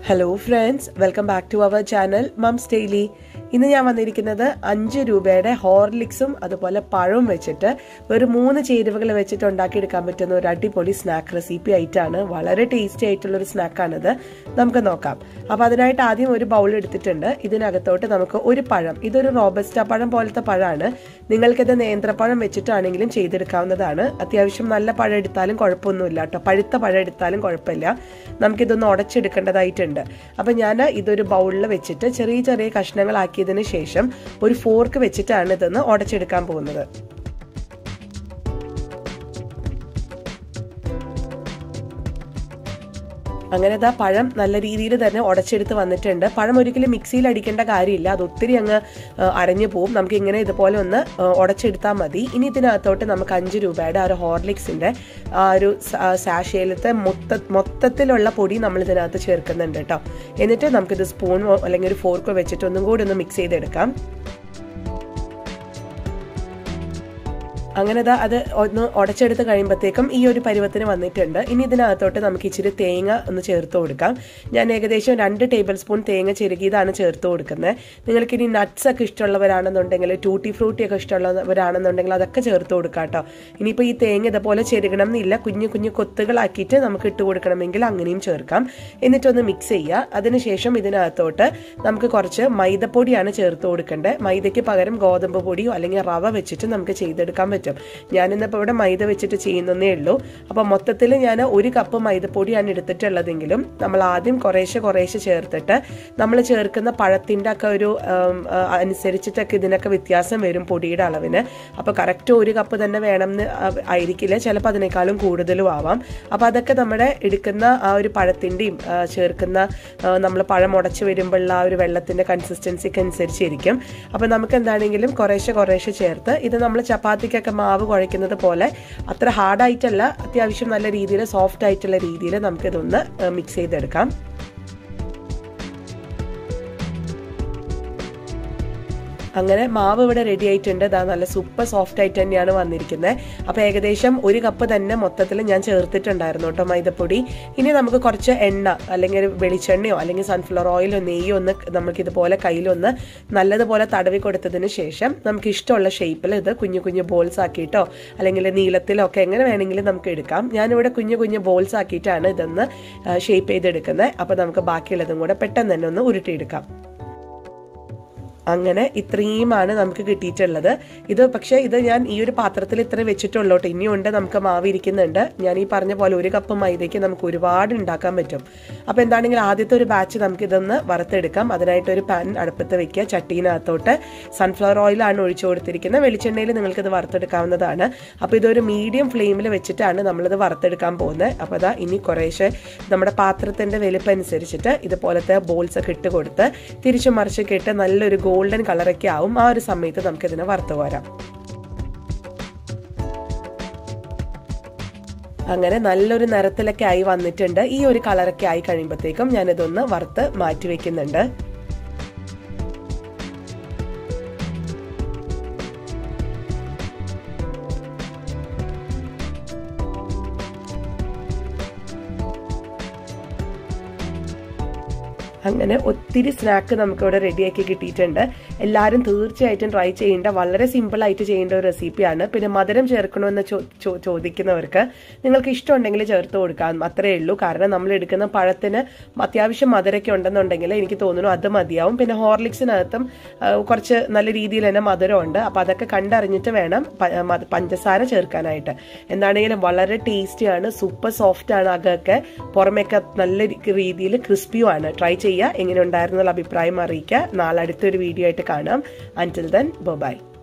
hello friends welcome back to our channel mums daily ഇന്ന് ഞാൻ വന്നിരിക്കുന്നത് അഞ്ച് രൂപയുടെ ഹോർലിക്സും അതുപോലെ പഴവും വെച്ചിട്ട് ഒരു മൂന്ന് ചേരുവകൾ വെച്ചിട്ട് ഉണ്ടാക്കിയെടുക്കാൻ പറ്റുന്ന ഒരു അടിപൊളി സ്നാക്ക് റെസിപ്പി ആയിട്ടാണ് വളരെ ടേസ്റ്റി ആയിട്ടുള്ള ഒരു സ്നാക്കാണിത് നമുക്ക് നോക്കാം അപ്പോൾ അതിനായിട്ട് ആദ്യം ഒരു ബൗൾ എടുത്തിട്ടുണ്ട് ഇതിനകത്തോട്ട് നമുക്ക് ഒരു പഴം ഇതൊരു റോബസ്റ്റ പഴം പോലത്തെ പഴമാണ് നിങ്ങൾക്കിത് നേന്ത്രപ്പഴം വെച്ചിട്ടാണെങ്കിലും ചെയ്തെടുക്കാവുന്നതാണ് അത്യാവശ്യം നല്ല പഴം എടുത്താലും കുഴപ്പമൊന്നുമില്ല കേട്ടോ പഴുത്ത പഴം എടുത്താലും കുഴപ്പമില്ല നമുക്കിതൊന്ന് ഉടച്ചെടുക്കേണ്ടതായിട്ടുണ്ട് അപ്പം ഞാൻ ഇതൊരു ബൗളിൽ വെച്ചിട്ട് ചെറിയ ചെറിയ കഷ്ണങ്ങളാക്കിയതിന് ശേഷം ഒരു ഫോർക്ക് വെച്ചിട്ടാണ് ഇതൊന്ന് ഉടച്ചെടുക്കാൻ പോകുന്നത് അങ്ങനെ ഇതാ പഴം നല്ല രീതിയിൽ തന്നെ ഉടച്ചെടുത്ത് വന്നിട്ടുണ്ട് പഴം ഒരിക്കലും മിക്സിയിൽ അടിക്കേണ്ട കാര്യമില്ല അത് ഒത്തിരി അങ്ങ് അരഞ്ഞു പോവും നമുക്ക് ഇങ്ങനെ ഇതുപോലെ ഒന്ന് ഉടച്ചെടുത്താൽ മതി ഇനി ഇതിനകത്തോട്ട് നമുക്ക് അഞ്ച് രൂപയുടെ ആ ഒരു ഹോർലിക്സിന്റെ ആ ഒരു സാഷയിലത്തെ മൊത്ത മൊത്തത്തിലുള്ള പൊടി നമ്മൾ ഇതിനകത്ത് ചേർക്കുന്നുണ്ട് കേട്ടോ എന്നിട്ട് നമുക്കിത് സ്പൂണോ അല്ലെങ്കിൽ ഒരു ഫോർക്കോ വെച്ചിട്ട് ഒന്നും കൂടി ഒന്ന് മിക്സ് ചെയ്തെടുക്കാം അങ്ങനെ അത് ഒന്ന് ഉടച്ചെടുത്ത് കഴിയുമ്പോഴത്തേക്കും ഈ ഒരു പരുവത്തിന് വന്നിട്ടുണ്ട് ഇനി ഇതിനകത്തോട്ട് നമുക്ക് ഇച്ചിരി തേങ്ങ ഒന്ന് ചേർത്ത് കൊടുക്കാം ഞാൻ ഏകദേശം രണ്ട് ടേബിൾ സ്പൂൺ തേങ്ങ ചെരുകിയതാണ് ചേർത്ത് കൊടുക്കുന്നത് നിങ്ങൾക്ക് ഇനി നട്ട്സ് ഒക്കെ ഇഷ്ടമുള്ളവരാണെന്നുണ്ടെങ്കിൽ ടൂട്ടി ഫ്രൂട്ടി ഒക്കെ ഇഷ്ടമുള്ളവരാണെന്നുണ്ടെങ്കിൽ അതൊക്കെ ചേർത്ത് കൊടുക്കാം കേട്ടോ ഇനിയിപ്പോൾ ഈ തേങ്ങ ഇതുപോലെ ചെരുകണം എന്നില്ല കുഞ്ഞു കുഞ്ഞു കൊത്തുകളാക്കിയിട്ട് നമുക്ക് ഇട്ട് കൊടുക്കണമെങ്കിൽ അങ്ങനെയും ചേർക്കാം എന്നിട്ടൊന്ന് മിക്സ് ചെയ്യുക അതിനുശേഷം ഇതിനകത്തോട്ട് നമുക്ക് കുറച്ച് മൈദപ്പൊടിയാണ് ചേർത്ത് കൊടുക്കേണ്ടത് മൈദയ്ക്ക് പകരം ഗോതമ്പ് പൊടിയോ അല്ലെങ്കിൽ റവ വെച്ചിട്ട് നമുക്ക് ചെയ്തെടുക്കാൻ പറ്റും പറ്റും ഞാനിന്നിപ്പോൾ ഇവിടെ മൈദ വെച്ചിട്ട് ചെയ്യുന്നതേ ഉള്ളൂ അപ്പോൾ മൊത്തത്തിൽ ഞാൻ ഒരു കപ്പ് മൈദപ്പൊടിയാണ് എടുത്തിട്ടുള്ളതെങ്കിലും നമ്മൾ ആദ്യം കുറേശ്ശെ കുറേശ്ശെ ചേർത്തിട്ട് നമ്മൾ ചേർക്കുന്ന പഴത്തിൻ്റെ ഒക്കെ ഒരു അനുസരിച്ചിട്ടൊക്കെ ഇതിനൊക്കെ വ്യത്യാസം വരും പൊടിയുടെ അളവിന് അപ്പോൾ കറക്റ്റ് ഒരു കപ്പ് തന്നെ വേണം എന്ന് ആയിരിക്കില്ല ചിലപ്പോൾ അതിനേക്കാളും കൂടുതലും ആവാം അപ്പോൾ അതൊക്കെ നമ്മുടെ എടുക്കുന്ന ആ ഒരു പഴത്തിൻ്റെയും ചേർക്കുന്ന നമ്മൾ പഴം ഉടച്ച് വരുമ്പോഴുള്ള ആ ഒരു വെള്ളത്തിൻ്റെ കൺസിസ്റ്റൻസിക്ക് അനുസരിച്ചിരിക്കും അപ്പോൾ നമുക്ക് എന്താണെങ്കിലും കുറേശ്ശെ കുറേശ്ശെ ചേർത്ത് ഇത് നമ്മൾ ചപ്പാത്തിക്കൊക്കെ മാവ് കുഴയ്ക്കുന്നത് പോലെ അത്ര ഹാർഡായിട്ടല്ല അത്യാവശ്യം നല്ല രീതിയിൽ സോഫ്റ്റ് ആയിട്ടുള്ള രീതിയിൽ നമുക്കിതൊന്ന് മിക്സ് ചെയ്തെടുക്കാം അങ്ങനെ മാവ് ഇവിടെ റെഡി ആയിട്ടുണ്ട് ഇതാ നല്ല സൂപ്പർ സോഫ്റ്റ് ആയിട്ട് തന്നെയാണ് വന്നിരിക്കുന്നത് അപ്പോൾ ഏകദേശം ഒരു കപ്പ് തന്നെ മൊത്തത്തിൽ ഞാൻ ചേർത്തിട്ടുണ്ടായിരുന്നു കേട്ടോ മൈദപ്പൊടി ഇനി നമുക്ക് കുറച്ച് എണ്ണ അല്ലെങ്കിൽ വെളിച്ചെണ്ണയോ അല്ലെങ്കിൽ സൺഫ്ലവർ ഓയിലോ നെയ്യോ ഒന്ന് നമുക്ക് ഇതുപോലെ കയ്യിലൊന്ന് നല്ലതുപോലെ തടവി കൊടുത്തതിന് ശേഷം നമുക്ക് ഇഷ്ടമുള്ള ഷേപ്പിൽ ഇത് കുഞ്ഞു കുഞ്ഞു ബോൾസ് ആക്കിയിട്ടോ അല്ലെങ്കിൽ നീളത്തിലോ ഒക്കെ എങ്ങനെ വേണമെങ്കിലും നമുക്ക് എടുക്കാം ഞാനിവിടെ കുഞ്ഞു കുഞ്ഞു ബോൾസ് ആക്കിയിട്ടാണ് ഇതൊന്ന് ഷേപ്പ് ചെയ്തെടുക്കുന്നത് അപ്പോൾ നമുക്ക് ബാക്കിയുള്ളതും കൂടെ പെട്ടെന്ന് തന്നെ ഒന്ന് ഉരുട്ടിയെടുക്കാം അങ്ങനെ ഇത്രയുമാണ് നമുക്ക് കിട്ടിയിട്ടുള്ളത് ഇത് പക്ഷേ ഇത് ഞാൻ ഈ ഒരു പാത്രത്തിൽ ഇത്ര വെച്ചിട്ടുള്ളൂ ഇനിയുണ്ട് നമുക്ക് മാവ് ഇരിക്കുന്നുണ്ട് ഞാൻ ഈ പറഞ്ഞ പോലെ ഒരു കപ്പ് മൈദയ്ക്ക് നമുക്ക് ഒരുപാട് ഉണ്ടാക്കാൻ പറ്റും അപ്പോൾ എന്താണെങ്കിൽ ആദ്യത്തെ ഒരു ബാച്ച് നമുക്ക് ഇതൊന്ന് വറുത്തെടുക്കാം അതിനായിട്ട് ഒരു പാൻ അടുപ്പത്ത് വെക്കുക ചട്ടീനകത്തോട്ട് സൺഫ്ലവർ ഓയിലാണ് ഒഴിച്ചു കൊടുത്തിരിക്കുന്നത് വെളിച്ചെണ്ണയിൽ നിങ്ങൾക്ക് ഇത് വറുത്തെടുക്കാവുന്നതാണ് അപ്പോൾ ഇതൊരു മീഡിയം ഫ്ലെയിമിൽ വെച്ചിട്ടാണ് നമ്മളിത് വറുത്തെടുക്കാൻ പോകുന്നത് അപ്പോൾ അതാ ഇനി കുറേശ്ശെ നമ്മുടെ പാത്രത്തിൻ്റെ വലിപ്പം അനുസരിച്ചിട്ട് ഇതുപോലത്തെ ബോൾസ് ഒക്കെ ഇട്ട് കൊടുത്ത് തിരിച്ചു മറിച്ചൊക്കെ ഇട്ട് നല്ലൊരു ഗോൾഡൻ കളറൊക്കെ ആവും ആ ഒരു സമയത്ത് നമുക്ക് ഇതിനെ വറുത്ത് പോരാം അങ്ങനെ നല്ലൊരു നിറത്തിലൊക്കെ ആയി വന്നിട്ടുണ്ട് ഈ ഒരു കളറൊക്കെ ആയി കഴിയുമ്പോഴത്തേക്കും ഞാനിതൊന്ന് വറുത്ത് മാറ്റി വെക്കുന്നുണ്ട് അങ്ങനെ ഒത്തിരി സ്നാക്ക് നമുക്കിവിടെ റെഡിയാക്കി കിട്ടിയിട്ടുണ്ട് എല്ലാവരും തീർച്ചയായിട്ടും ട്രൈ ചെയ്യേണ്ട വളരെ സിമ്പിളായിട്ട് ചെയ്യേണ്ട ഒരു റെസിപ്പിയാണ് പിന്നെ മധുരം ചേർക്കണമെന്ന് ചോദിക്കുന്നവർക്ക് നിങ്ങൾക്ക് ഇഷ്ടമുണ്ടെങ്കിൽ ചേർത്ത് കൊടുക്കാം അത്രേ ഉള്ളൂ കാരണം നമ്മൾ എടുക്കുന്ന പഴത്തിന് അത്യാവശ്യം മധുരമൊക്കെ ഉണ്ടെന്നുണ്ടെങ്കിൽ എനിക്ക് തോന്നുന്നു അത് മതിയാവും പിന്നെ ഹോർലിക്സിനകത്തും കുറച്ച് നല്ല രീതിയിൽ തന്നെ മധുരമുണ്ട് അപ്പോൾ അതൊക്കെ കണ്ടറിഞ്ഞിട്ട് വേണം പഞ്ചസാര ചേർക്കാനായിട്ട് എന്താണെങ്കിലും വളരെ ടേസ്റ്റിയാണ് സൂപ്പർ സോഫ്റ്റ് ആണ് അകമൊക്കെ പുറമേക്കെ നല്ല രീതിയിൽ ക്രിസ്പിയുമാണ് ട്രൈ ചെയ്യുക എങ്ങനെ ഉണ്ടായിരുന്നുള്ള അഭിപ്രായം അറിയിക്കുക നാളെ അടുത്തൊരു വീഡിയോ ആയിട്ട് കാണാം അൻറ്റിൽ ദെൻ ബൈ